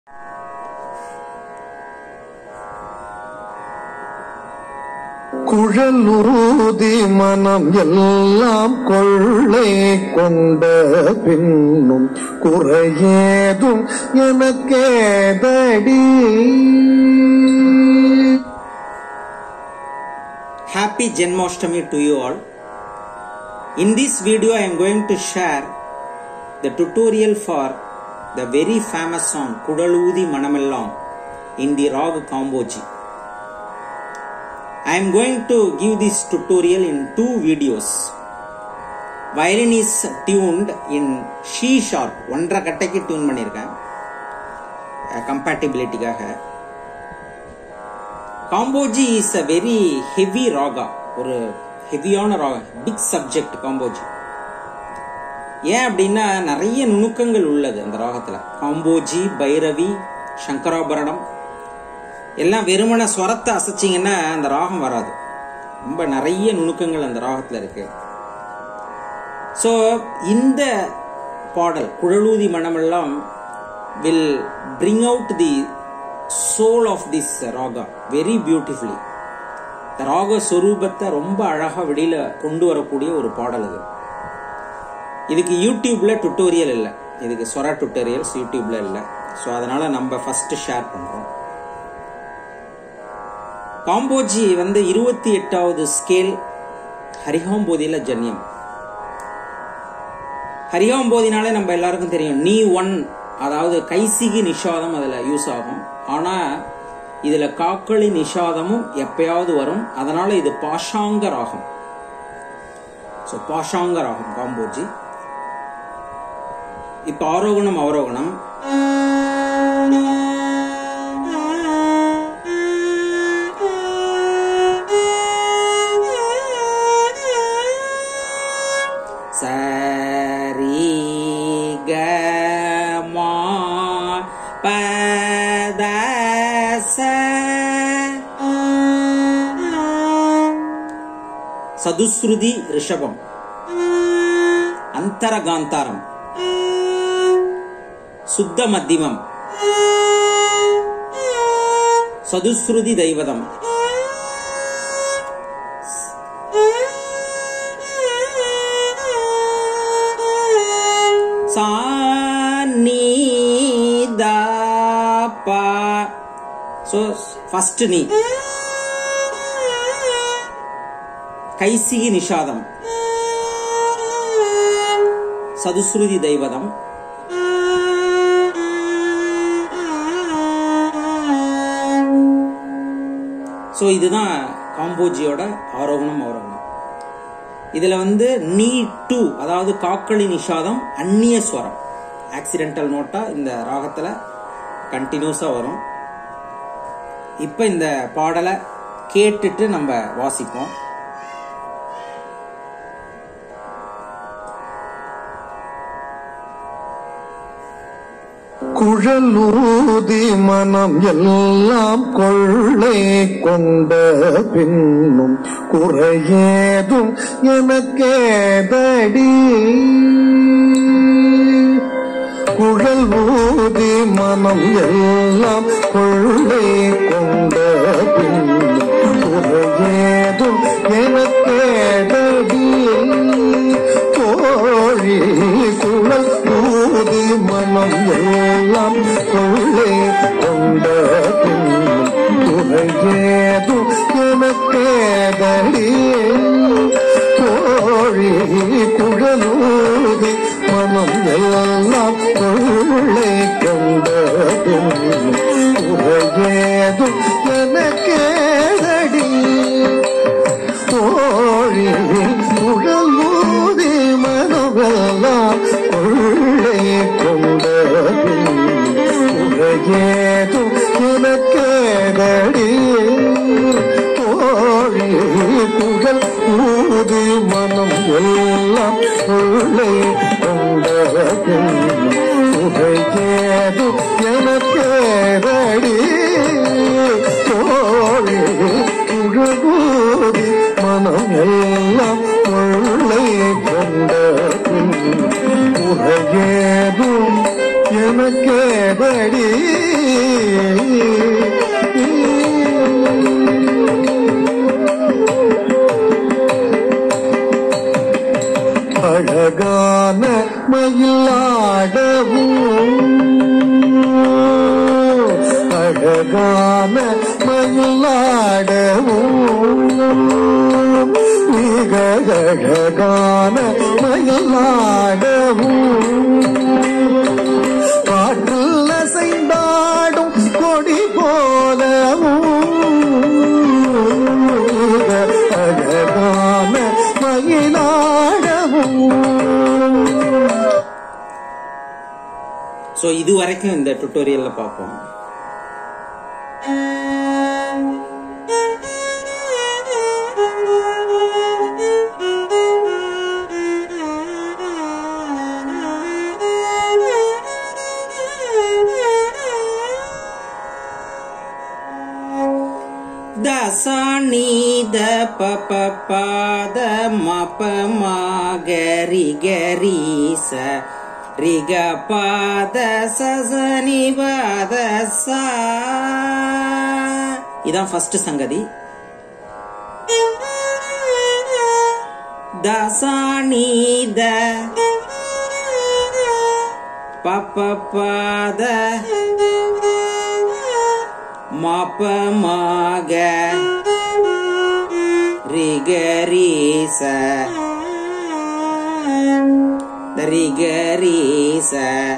குழலூதி மனம் எல்லாம் கொள்ளை கொண்ட பின்னும் குறையேதும் எனக்கேதடி Happy Janmashtami to you all. In this video, I am going to share the tutorial for the very famous song Kudaludi Manamellam in the Rag Kamboji. I am going to give this tutorial in two videos. Violin is tuned in C sharp ஒன்றரை கட்டைக்கு tune பண்ணியிருக்கேன் கம்பேட்டிபிலிட்டிக்காக Kambhoji is a very heavy raga ஒரு ஹெவியான Raaga big subject Kambhoji ஏன் அப்படின்னா நிறைய நுணுக்கங்கள் உள்ளது அந்த ராகத்துல காம்போஜி பைரவி சங்கராபரணம் எல்லாம் வெறுமன ஸ்வரத்தை அசைச்சிங்கன்னா அந்த ராகம் வராது ரொம்ப நிறைய நுணுக்கங்கள் அந்த ராகத்துல இருக்கு ஸோ இந்த பாடல் குழலூதி மனமெல்லாம் will bring out the soul of this raga very beautifully இந்த ராக சொரூபத்தை ரொம்ப அழகா வெளியில கொண்டு வரக்கூடிய ஒரு பாடல் இது இதுக்கு யூடியூப்ல டுட்டோரியல் இல்லை இதுக்கு ஸ்வரா டுட்டோரியல்ஸ் யூடியூப்ல இல்லை ஸோ அதனால நம்ம ஃபர்ஸ்ட் ஷேர் பண்றோம் காம்போஜி வந்து இருபத்தி எட்டாவது ஸ்கேல் ஹரிஹாம்போதியில ஜன்யம் ஹரிஹாம்போதினாலே நம்ம எல்லாருக்கும் தெரியும் நீ ஒன் அதாவது கைசிகி நிஷாதம் அதுல யூஸ் ஆகும் ஆனா இதுல காக்களி நிஷாதமும் எப்பயாவது வரும் அதனால இது பாஷாங்க ராகம் ஸோ பாஷாங்க ராகம் காம்போஜி இப்ப ஆரோகணம் அவரோகணம் சரி க மா பத ச சதுஸ்ருதி ரிஷபம் அந்தரகாந்தாரம் சுத்த மத்தியமம் சதுஸ்ருதி தெய்வதம் சா நீ தா பா ஸோ ஃபர்ஸ்ட் நீ கைசிகி நிஷாதம் சதுஸ்ருதி தெய்வதம் ஸோ இதுதான் காம்போஜியோட ஆரோகணம் ஆரோகணம் இதுல வந்து நீ டூ அதாவது காக்களி நிஷாதம் அந்நிய ஸ்வரம் ஆக்சிடென்டல் நோட்டா இந்த ராகத்துல கண்டினியூஸா வரும் இப்ப இந்த பாடலை கேட்டுட்டு நம்ம வாசிப்போம் குழலூதி மனம் எல்லாம் கொள்ளை கொண்ட பின்னும் குறையேதும் எனக்கேதடி குழல் ஊதி மனம் எல்லாம் கொள்ளை கொண்ட பின்னும் குறையேதும் எனக்கேதடி கோழி குழல் ஊதி மனம் எல்லாம் கொள்ளை கொண்ட பின்னும் குறையேதும் எனக்கேதடி கோழி குழலூதி மனம் எல்லாம் கொள்ளை கொண்ட பின்னும் குறையேதும் எனக்கேதடி கோழி குழலூதி மனமெல்லாம் கொள்ளை கொண்ட உலகேதும் எனக்கேதடி கோழி குழல் ஊதி மனம் எல்லாம் கொள்ளை கொண்ட உலகேதும் எனக்கேதடி கோழி குழலூதி மனம் எல்லாம் கொள்ளை கொண்ட உலகேதும் எனக்கேதடி ஸோ இது வரைக்கும் இந்த டுட்டோரியல்ல பார்ப்போம் தசாணி த ப ப ப த ம ப ம க ரி க ரி ச ரி க ப த ச ச நி ப த ச இதான் ஃபர்ஸ்ட் சங்கதி தசாணி த ப ப ப த மப மாக ரிகரீச ரிகரீச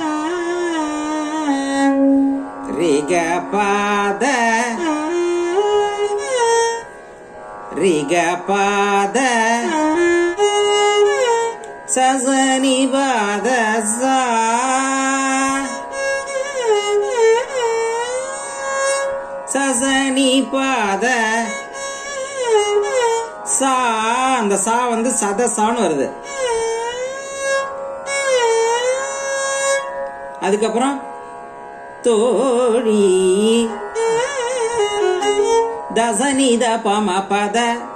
ரிக பாத ரிக பாத சசனி பாத சா சசனி பாத சா அந்த சா வந்து சத சான்னு வருது அதுக்கப்புறம் தோழி தசனித பம பத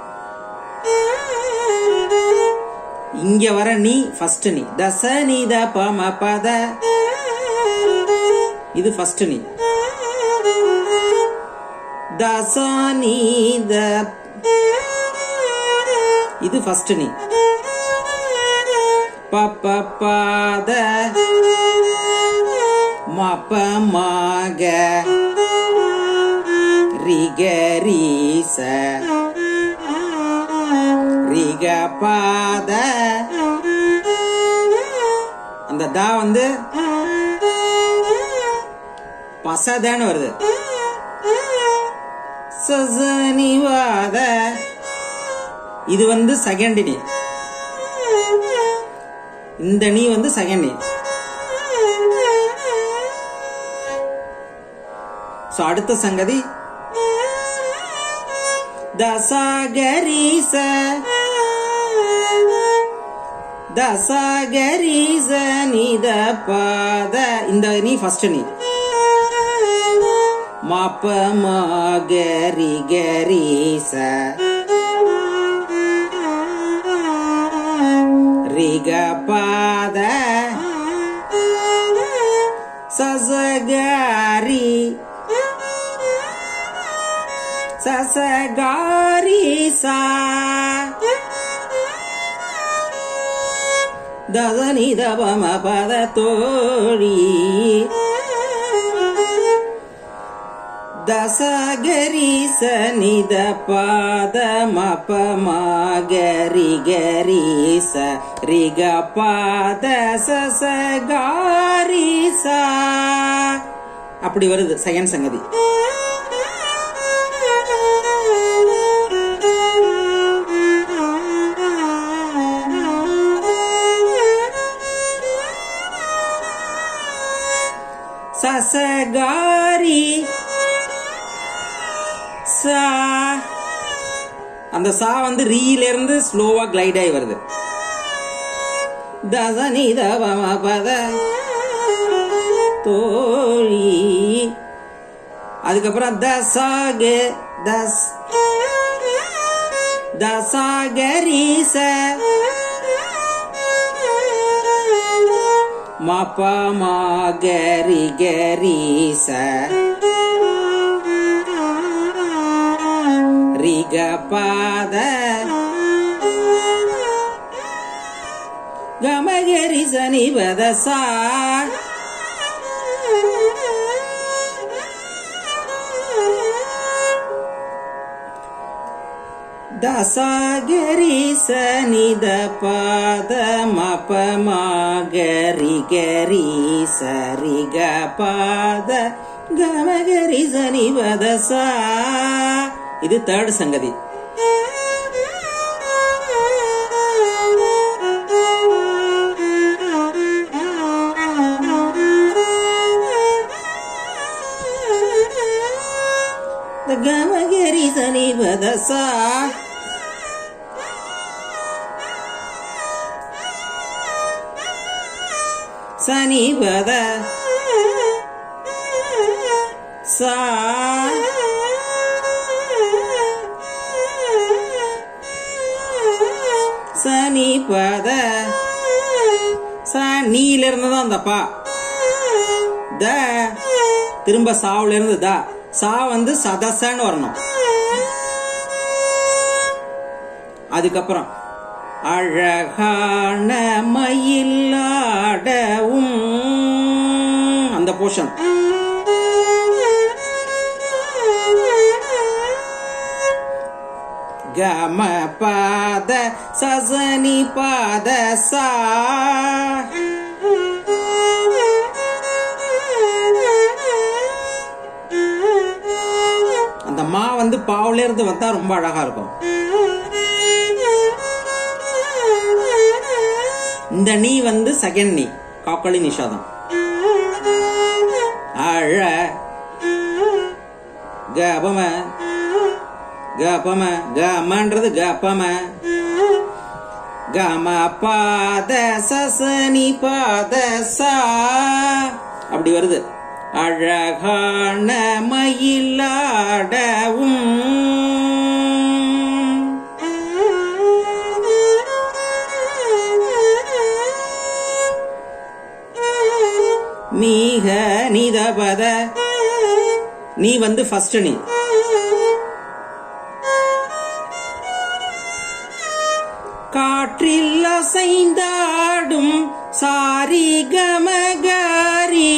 இங்க வர நீ ஃபர்ஸ்ட் நீ தசனித பம பத இது ஃபர்ஸ்ட் நீ தசானித இது ஃபர்ஸ்ட் நீ பப்ப பாத மப்ப மாக ரிக ரீச ரிக பாத அந்த தா வந்து பசதன்னு வருது சசனிவாத இது வந்து செகண்ட் நீ இந்த நீ வந்து செகண்ட் நீ சோ அடுத்த சங்கதி தசாகரீச தசாகரீச நித பாத இந்த நீ ஃபர்ஸ்ட் நீ மப்ப மகரி கரீச ரிக பாத சசகாரி சசகாரி சா தசனி தபம பத தோழி தசகரி சனித பாத மப மகரி கரி ச ரிக பாத சசகாரி சா அப்படி வருது செகண்ட் சங்கதி சசகாரி சா அந்த சா வந்து ரீல இருந்து ஸ்லோவா கிளைட் ஆகி வருது தசனி தவம பத தோழி அதுக்கப்புறம் தசாக தஸ் தசாகரீச மப மகரி கரீச ரிக பாத கமகரி சனி பதசா தசாகரி சனித பாத மப மகரி கரி சரிக பாத கமகரி சனி பதசா இது தேர்ட் சங்கதி இந்த கமகரி சனி பத சா சனி பத சா சனி பத சா நீல இருந்து தான் அந்த பா த திரும்ப சாவுல இருந்து த சா வந்து சதசன்னு வரணும் அதுக்கப்புறம் அழகான மயிலாடவும் அந்த போர்ஷன் கம பாத சசனி பாத சா அந்த மா வந்து பாவுல இருந்து வந்தா ரொம்ப அழகா இருக்கும் இந்த நீ வந்து செகண்ட் நீ காக்கொலி நிஷாதம் அழ கபம கபம கமன்றது கபம கம பாத சசனி பாத சா அப்படி வருது அழகான மயிலாடவும் மீக நிதபத நீ வந்து ஃபர்ஸ்ட் நீ காற்றில் அசைந்தாடும் சாரி கமகாரி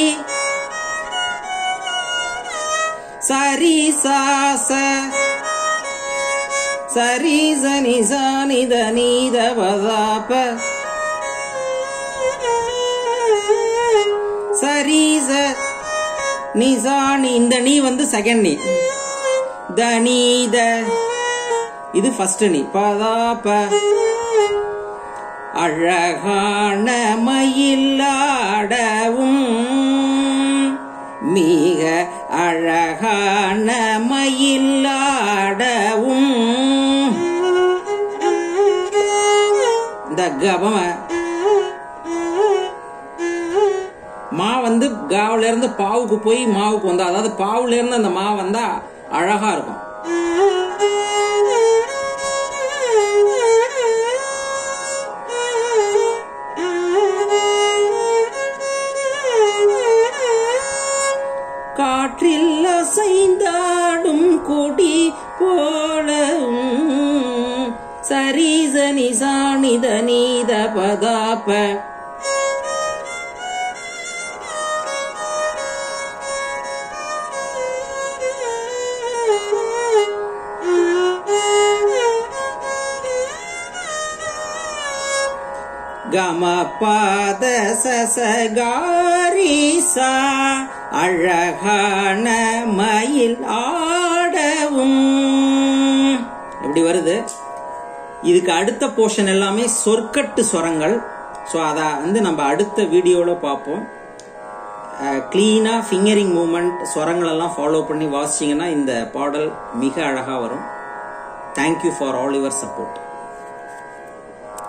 சரி சாச சரி சனி சானித நீத பதாப சரி ச நிசானி இந்த நீ வந்து செகண்ட் நீ த நீத இது ஃபர்ஸ்ட் நீ பதாப அழகான மயிலாடவும் மிக அழகான மயிலாடவும் இந்த கபம மா வந்து காவுல இருந்து பாவுக்கு போய் மாவுக்கு வந்தா அதாவது பாவுல இருந்து அந்த மா வந்தா அழகா இருக்கும் காற்றில் அசைந்தாடும் கொடி போலவும் சரீசனி சாணித நீத பதாப கம பாத சசகாரிசா அழகான மயில் ஆடவும் எப்படி வருது இதுக்கு அடுத்த போர்ஷன் எல்லாமே சொற்கட்டு ஸ்வரங்கள் ஸோ அதை வந்து நம்ம அடுத்த வீடியோவில் பார்ப்போம் க்ளீனாக ஃபிங்கரிங் மூமெண்ட் ஸ்வரங்கள் எல்லாம் ஃபாலோ பண்ணி வாசிச்சிங்கன்னா இந்த பாடல் மிக அழகாக வரும் thank you for all your support